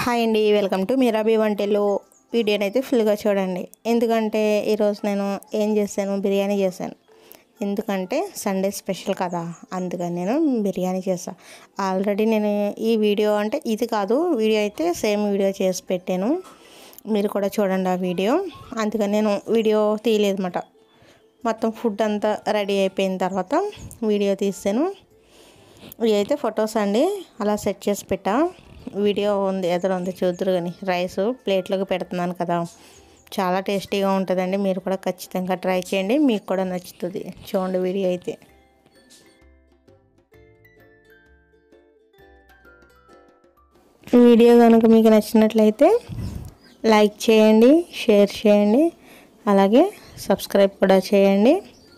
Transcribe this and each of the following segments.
hi అండి welcome to మీరాబీ వంటలు వీడియోని అయితే ఫుల్గా చూడండి ఎందుకంటే ఈరోజు నేను ఏం చేశాను బిర్యానీ చేశాను ఎందుకంటే సండే స్పెషల్ కదా అందుకని నేను బిర్యానీ చేశాను ఆల్రెడీ నేను ఈ వీడియో అంటే ఇది కాదు వీడియో అయితే సేమ్ వీడియో చేసి పెట్టాను మీరు కూడా చూడండి ఆ వీడియో అందుకని నేను వీడియో తీయలేదన్నమాట మొత్తం ఫుడ్ అంతా రెడీ అయిపోయిన తర్వాత వీడియో తీసాను ఇవి అయితే ఫొటోస్ అండి అలా సెట్ చేసి పెట్టా వీడియో ఉంది ఎదురు ఉంది చూద్దరు కానీ రైస్ ప్లేట్లోకి పెడుతున్నాను కదా చాలా టేస్టీగా ఉంటుందండి మీరు కూడా ఖచ్చితంగా ట్రై చేయండి మీకు కూడా నచ్చుతుంది చూడండి వీడియో అయితే వీడియో కనుక మీకు నచ్చినట్లయితే లైక్ చేయండి షేర్ చేయండి అలాగే సబ్స్క్రైబ్ కూడా చేయండి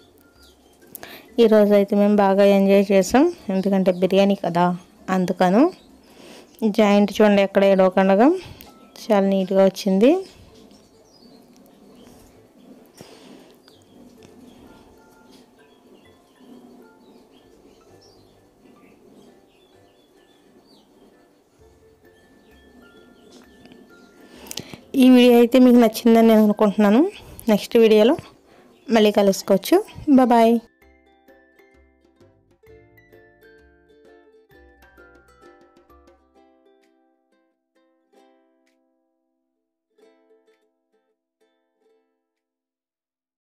ఈరోజు అయితే మేము బాగా ఎంజాయ్ చేసాం ఎందుకంటే బిర్యానీ కదా అందుకను జాయింట్ చూడండి ఎక్కడ ఏడవకుండా చాలా నీట్గా వచ్చింది ఈ వీడియో అయితే మీకు నచ్చిందని నేను అనుకుంటున్నాను నెక్స్ట్ వీడియోలో మళ్ళీ కలుసుకోవచ్చు బాయ్